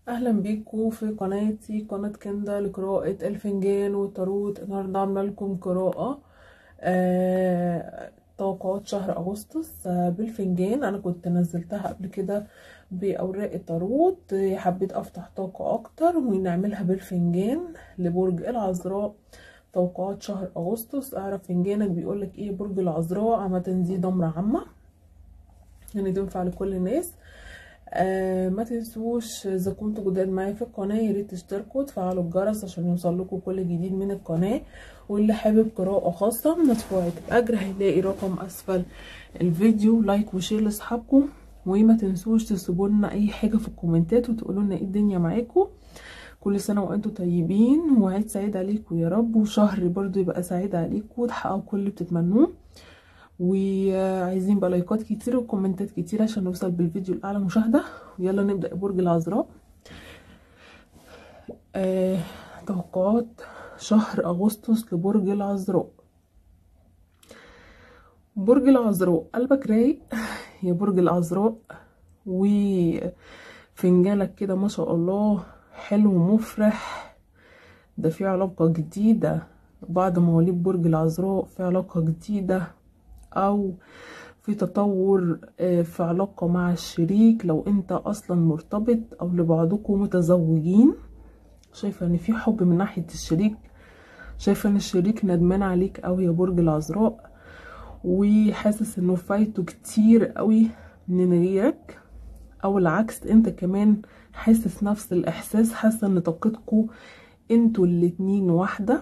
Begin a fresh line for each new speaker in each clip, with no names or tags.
اهلا بيكم في قناتي قناة كندا لقراءة الفنجان والتاروت النهاردة عاملة لكم قراءة آه توقعات شهر اغسطس آه بالفنجان انا كنت نزلتها قبل كده باوراق التاروت آه، حبيت افتح طاقة اكتر ونعملها بالفنجان لبرج العذراء توقعات شهر اغسطس اعرف فنجانك بيقولك ايه برج العذراء عامة دي ضمرة عامة يعني تنفع لكل الناس آه ما تنسوش اذا كنتوا جداد معايا في القناه يا ريت تشتركوا وتفعلوا الجرس عشان يوصل لكم كل جديد من القناه واللي حابب قراءه خاصه مدفوعه الاجر هيلاقي رقم اسفل الفيديو لايك وشير لاصحابكم وما تنسوش تسيبوا لنا اي حاجه في الكومنتات وتقولوا لنا ايه الدنيا معاكم كل سنه وانتم طيبين وعيد سعيد عليكم يا رب وشهر برضو يبقى سعيد عليكم وتحققوا كل اللي بتتمنوه وعايزين بقى لايكات كتير وكومنتات كتير عشان نوصل بالفيديو لاعلى مشاهده ويلا نبدا برج العذراء آه، توقعات شهر اغسطس لبرج العذراء برج العذراء قلبك رايق يا برج العذراء وفنجانك كده ما شاء الله حلو ومفرح ده في علاقه جديده بعد مواليد برج العذراء في علاقه جديده او في تطور في علاقة مع الشريك لو انت اصلا مرتبط او لبعضكم متزوجين شايفة ان في حب من ناحية الشريك شايفة ان الشريك ندمان عليك قوي يا برج العذراء وحاسس انه فايته كتير قوي من غيرك او العكس انت كمان حاسس نفس الاحساس حاسة ان طاقتكم انتوا الاتنين واحده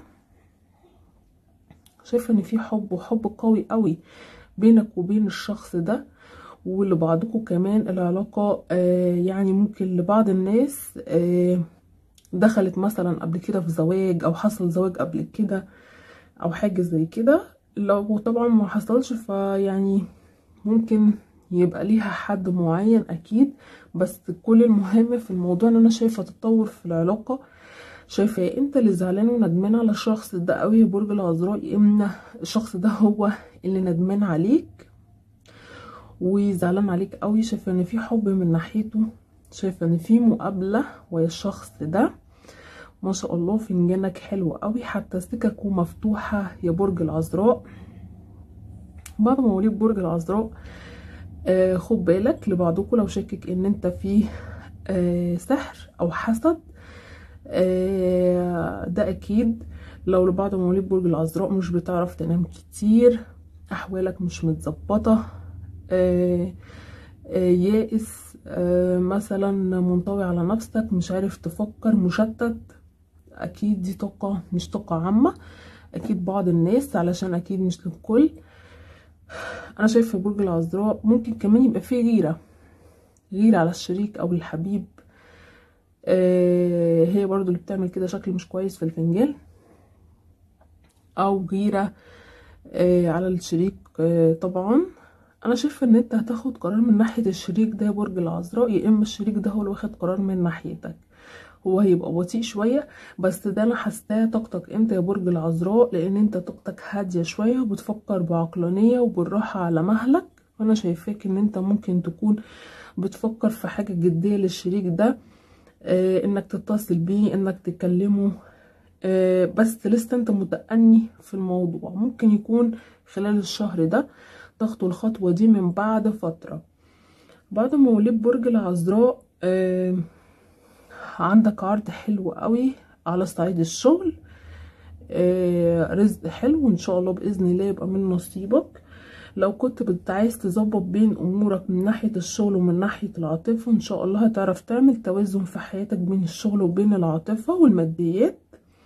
شايفه ان في حب وحب قوي قوي بينك وبين الشخص ده ولبعضكم كمان العلاقه آه يعني ممكن لبعض الناس آه دخلت مثلا قبل كده في زواج او حصل زواج قبل كده او حاجه زي كده لو طبعا ما حصلش فيعني ممكن يبقى ليها حد معين اكيد بس كل المهم في الموضوع ان انا شايفه تطور في العلاقه شايفه يا انت اللي زعلان وندمان على الشخص ده قوي يا برج العذراء يا اما الشخص ده هو اللي ندمان عليك وزعلان عليك قوي شايفه ان في حب من ناحيته شايفه ان في مقابله ويا الشخص ده ما شاء الله فنجانك حلو قوي حتى سككه مفتوحه يا برج العذراء بعد مواليد برج العذراء آه خد بالك لبعضكم لو شاكك ان انت فيه آه سحر او حسد آه ده اكيد لو لبعض مواليد برج العذراء مش بتعرف تنام كتير احوالك مش متظبطه آه آه يائس مثلا منطوي على نفسك مش عارف تفكر مشتت اكيد دي طاقه مش طاقه عامه اكيد بعض الناس علشان اكيد مش للكل انا شايفه برج العذراء ممكن كمان يبقى فيه غيره غيره على الشريك او الحبيب آه هي برضو اللي بتعمل كده شكل مش كويس في الفنجان او غيرة آه على الشريك آه طبعا انا شايفه ان انت هتاخد قرار من ناحيه الشريك ده يا برج العذراء يا اما الشريك ده هو اللي واخد قرار من ناحيتك هو هيبقى بطيء شويه بس ده انا حاساه طاقتك انت يا برج العذراء لان انت طاقتك هاديه شويه وبتفكر بعقلانيه وبالراحه على مهلك وانا شايفاك ان انت ممكن تكون بتفكر في حاجه جديه للشريك ده آه انك تتصل بيه انك تكلمه آه بس لسه انت متأني في الموضوع ممكن يكون خلال الشهر ده تاخدوا الخطوة دي من بعد فترة بعد مواليد برج العذراء آه عندك عرض حلو قوي على صعيد الشغل رزق حلو وان شاء الله باذن الله يبقى من نصيبك لو كنت عايز تظبط بين امورك من ناحيه الشغل ومن ناحيه العاطفه ان شاء الله هتعرف تعمل توازن في حياتك بين الشغل وبين العاطفه والماديات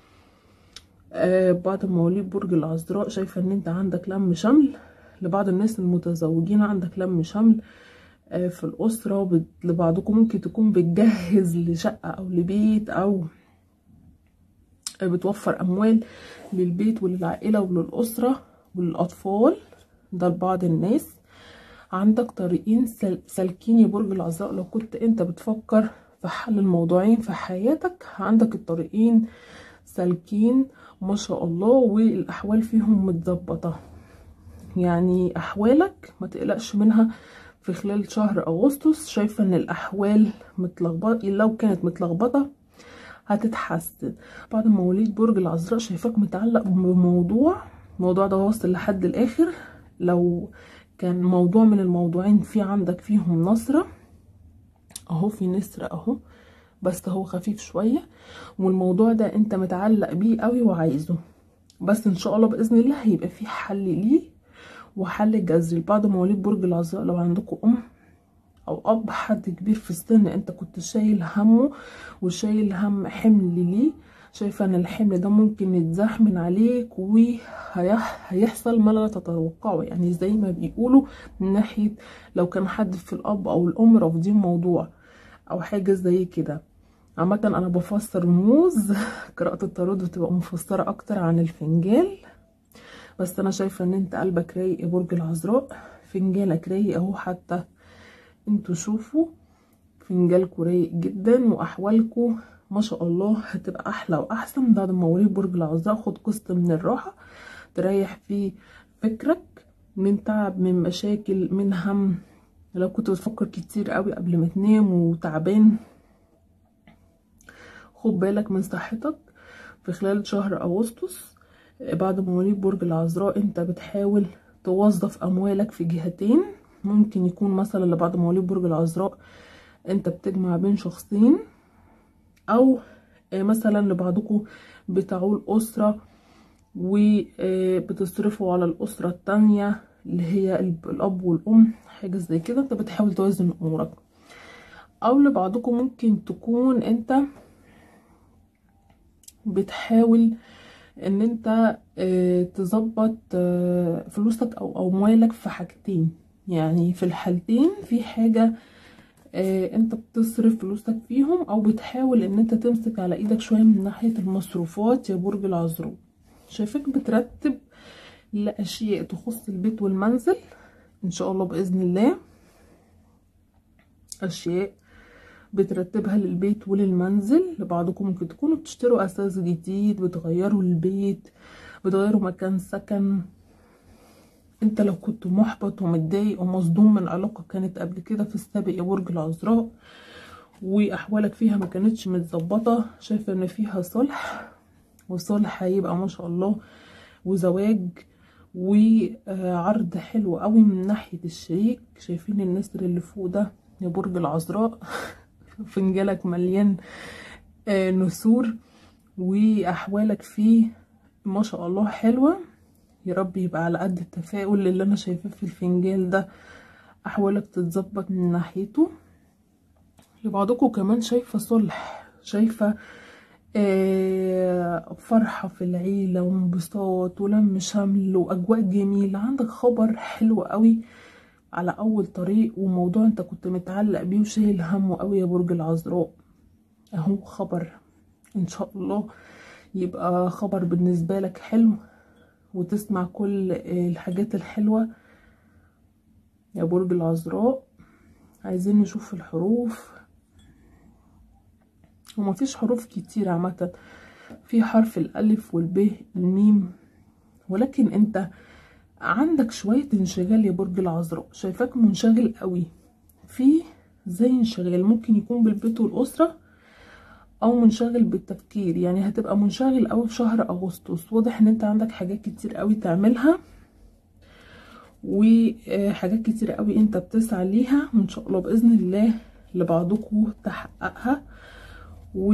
آه بعد مواليد برج العذراء شايفه ان انت عندك لم شمل لبعض الناس المتزوجين عندك لم شمل آه في الاسره لبعضكم ممكن تكون بتجهز لشقه او لبيت او آه بتوفر اموال للبيت وللعائله وللاسره وللاطفال ده لبعض الناس عندك طريقين سالكين يا برج العذراء لو كنت انت بتفكر في حل الموضوعين في حياتك عندك الطريقين سالكين ما شاء الله والاحوال فيهم متظبطه يعني احوالك ما تقلقش منها في خلال شهر اغسطس شايفه ان الاحوال متلخبطه لو كانت متلخبطه هتتحسن بعد مواليد برج العذراء شايفاك متعلق بموضوع الموضوع ده واصل لحد الاخر لو كان موضوع من الموضوعين في عندك فيهم نصرة اهو في نسر اهو بس هو خفيف شوية والموضوع ده انت متعلق بيه قوي وعايزه بس ان شاء الله باذن الله هيبقى في حل ليه وحل جذري بعد مواليد برج العذراء لو عندكم ام او اب حد كبير في السن انت كنت شايل همه وشايل هم حمل ليه شايفه ان الحمل ده ممكن يتزاح من عليك وهيحصل ما لا تتوقعه يعني زي ما بيقولوا من ناحيه لو كان حد في الاب او الام رافضين موضوع او حاجه زي كده عامه انا بفسر رموز قراءه التارot بتبقى مفسره اكتر عن الفنجال بس انا شايفه ان انت قلبك رايق يا برج العذراء فنجالك رايق اهو حتى انتوا شوفوا فنجالكوا رايق جدا واحوالكوا ما شاء الله هتبقى احلى واحسن بعد ما مواليد برج العذراء خد قسط من الراحه تريح فيه فكرك من تعب من مشاكل من هم لو كنت بتفكر كتير قوي قبل ما تنام وتعبان خد بالك من صحتك في خلال شهر اغسطس بعد مواليد برج العذراء انت بتحاول توظف اموالك في جهتين ممكن يكون مثلا لبعض مواليد برج العذراء انت بتجمع بين شخصين او مثلا لبعضكم بتعول اسرة وبتصرفوا على الاسرة التانية اللي هي الاب والام حاجة زي كده انت بتحاول توازن امورك او لبعضكم ممكن تكون انت بتحاول ان انت تظبط فلوسك او اموالك في حاجتين يعني في الحالتين في حاجة انت بتصرف فلوسك فيهم او بتحاول ان انت تمسك على ايدك شوية من ناحية المصروفات يا برج العذراء شايفك بترتب لاشياء تخص البيت والمنزل ان شاء الله باذن الله اشياء بترتبها للبيت وللمنزل لبعضكم ممكن تكونوا بتشتروا اساس جديد بتغيروا البيت بتغيروا مكان سكن انت لو كنت محبط ومتضايق ومصدوم من علاقة كانت قبل كده في السابق يا برج العذراء واحوالك فيها ما كانتش متظبطة شايفة ان فيها صلح وصلح هيبقى ما شاء الله وزواج وعرض حلو قوي من ناحية الشريك شايفين النسر اللي فوق ده يا برج العذراء فنجالك مليان نسور واحوالك فيه ما شاء الله حلوة يا رب يبقى على قد التفاؤل اللي انا شايفاه في الفنجال ده احوالك تتظبط من ناحيته لبعضكم كمان شايفة صلح شايفة آه فرحة في العيلة وانبساط ولم شمل واجواء جميلة عندك خبر حلو قوي على اول طريق وموضوع انت كنت متعلق بيه وشايل همه قوي يا برج العذراء اهو خبر ان شاء الله يبقى خبر بالنسبة لك حلو وتسمع كل الحاجات الحلوة يا برج العذراء عايزين نشوف الحروف ومفيش حروف كتير عامة في حرف الألف والب الميم ولكن انت عندك شوية انشغال يا برج العذراء شايفاك منشغل قوي في زي انشغال ممكن يكون بالبيت والأسرة او منشغل بالتفكير يعني هتبقى منشغل قوي في شهر اغسطس واضح ان انت عندك حاجات كتير قوي تعملها وحاجات كتير قوي انت بتسعى ليها وان شاء الله باذن الله لبعضكم تحققها و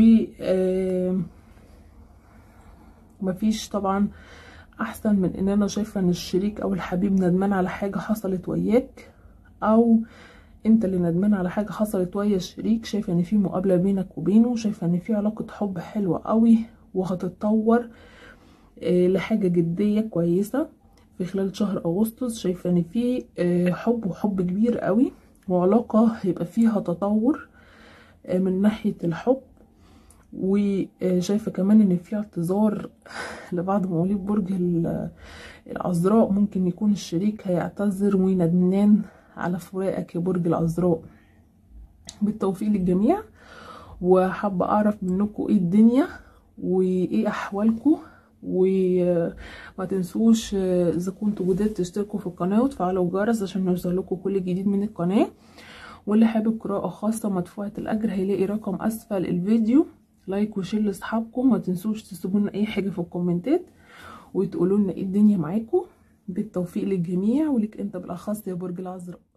مفيش طبعا احسن من ان انا شايفه ان الشريك او الحبيب ندمان على حاجه حصلت وياك او انت اللي ندمان على حاجه حصلت ويا الشريك شايفه ان في مقابله بينك وبينه شايفه ان في علاقه حب حلوه قوي وهتتطور آه لحاجه جديه كويسه في خلال شهر اغسطس شايفه ان في آه حب وحب كبير قوي وعلاقه هيبقى فيها تطور آه من ناحيه الحب وشايفه كمان ان في اعتذار لبعض مواليد برج العذراء ممكن يكون الشريك هيعتذر وندمان على فراقك يا برج العذراء بالتوفيق للجميع وحابة اعرف منكم ايه الدنيا وايه احوالكم وما تنسوش اذا كنتوا جداد تشتركوا في القناه وتفعلوا الجرس عشان يوصل لكم كل جديد من القناه واللي حابب قراءه خاصه مدفوعه الاجر هيلاقي رقم اسفل الفيديو لايك وشير لاصحابكم ما تنسوش تسيبوا لنا اي حاجه في الكومنتات وتقولوا لنا ايه الدنيا معاكم بالتوفيق للجميع ولك انت بالاخص يا برج العذراء